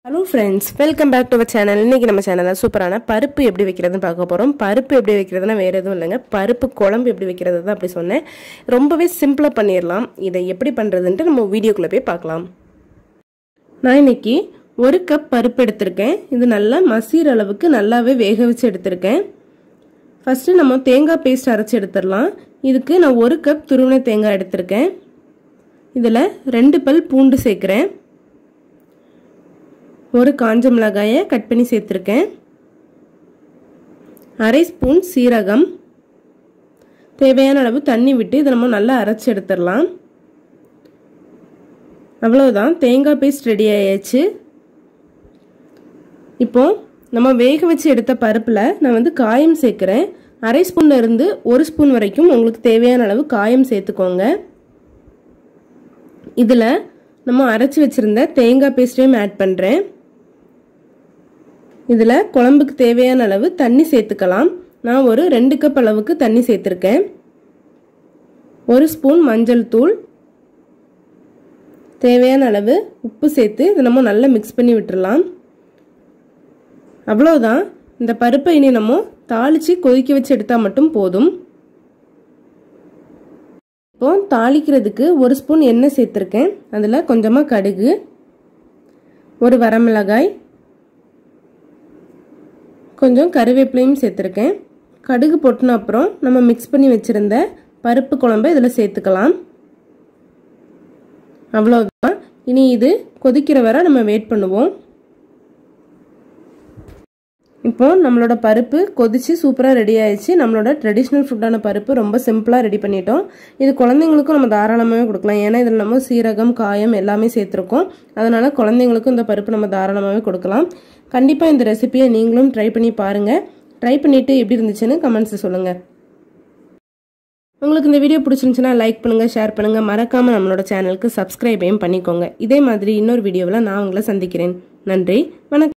hello friends welcome back to our channel இன்றைக்கி நம்ம சேனலில் சூப்பரான பருப்பு எப்படி வைக்கிறதுன்னு பார்க்க போகிறோம் பருப்பு எப்படி வைக்கிறதுனா வேறு எதுவும் இல்லைங்க பருப்பு குழம்பு எப்படி வைக்கிறது தான் அப்படி சொன்னேன் ரொம்பவே சிம்பிளாக பண்ணிடலாம் இதை எப்படி பண்ணுறதுன்ட்டு நம்ம வீடியோக்குள்ளே போய் பார்க்கலாம் நான் இன்னைக்கு ஒரு கப் பருப்பு எடுத்திருக்கேன் இது நல்லா மசீர் அளவுக்கு நல்லாவே வேக வச்சு எடுத்திருக்கேன் ஃபஸ்ட்டு நம்ம தேங்காய் பேஸ்ட் அரைச்சி எடுத்துடலாம் இதுக்கு நான் ஒரு கப் துருவின தேங்காய் எடுத்திருக்கேன் இதில் ரெண்டு பல் பூண்டு சேர்க்குறேன் ஒரு காஞ்ச மிளகாயை கட் பண்ணி சேர்த்துருக்கேன் அரை ஸ்பூன் சீரகம் தேவையான அளவு தண்ணி விட்டு இதை நம்ம நல்லா அரைச்சி எடுத்துடலாம் அவ்வளோதான் தேங்காய் பேஸ்ட் ரெடி ஆயாச்சு இப்போ நம்ம வேக வச்சு எடுத்த பருப்பில் நான் வந்து காயம் சேர்க்குறேன் அரை ஸ்பூன்ல இருந்து ஒரு ஸ்பூன் வரைக்கும் உங்களுக்கு தேவையான அளவு காயம் சேர்த்துக்கோங்க இதில் நம்ம அரைச்சி வச்சுருந்த தேங்காய் பேஸ்ட்டையும் ஆட் பண்ணுறேன் இதில் குழம்புக்கு தேவையான அளவு தண்ணி சேர்த்துக்கலாம் நான் ஒரு ரெண்டு கப் அளவுக்கு தண்ணி சேர்த்துருக்கேன் ஒரு ஸ்பூன் மஞ்சள் தூள் தேவையான அளவு உப்பு சேர்த்து இதை நம்ம நல்லா மிக்ஸ் பண்ணி விட்டுடலாம் அவ்வளோதான் இந்த பருப்பை இனி நம்ம தாளித்து கொதிக்க வச்சு எடுத்தால் மட்டும் போதும் இப்போ தாளிக்கிறதுக்கு ஒரு ஸ்பூன் எண்ணெய் சேர்த்துருக்கேன் அதில் கொஞ்சமாக கடுகு ஒரு வரமிளகாய் கொஞ்சம் கருவேப்பிலையும் சேர்த்துருக்கேன் கடுகு பொட்டின அப்புறம் நம்ம மிக்ஸ் பண்ணி வச்சுருந்த பருப்பு குழம்பை இதில் சேர்த்துக்கலாம் அவ்வளோதான் இனி இது கொதிக்கிற வரை நம்ம வெயிட் பண்ணுவோம் இப்போ நம்மளோட பருப்பு கொதிச்சு சூப்பராக ரெடி ஆயிடுச்சு நம்மளோட ட்ரெடிஷ்னல் ஃபுட்டான பருப்பு ரொம்ப சிம்பிளாக ரெடி பண்ணிட்டோம் இது குழந்தைங்களுக்கும் நம்ம தாராளமாகவே கொடுக்கலாம் ஏன்னா இதில் நம்ம சீரகம் காயம் எல்லாமே சேர்த்துருக்கோம் அதனால் குழந்தைங்களுக்கும் இந்த பருப்பு நம்ம தாராளமாகவே கொடுக்கலாம் கண்டிப்பாக இந்த ரெசிபியை நீங்களும் ட்ரை பண்ணி பாருங்கள் ட்ரை பண்ணிவிட்டு எப்படி இருந்துச்சுன்னு கமெண்ட்ஸை சொல்லுங்கள் உங்களுக்கு இந்த வீடியோ பிடிச்சிருந்துச்சுன்னா லைக் பண்ணுங்கள் ஷேர் பண்ணுங்கள் மறக்காமல் நம்மளோட சேனலுக்கு சப்ஸ்கிரைபையும் பண்ணிக்கோங்க இதே மாதிரி இன்னொரு வீடியோவில் நான் உங்களை சந்திக்கிறேன் நன்றி வணக்கம்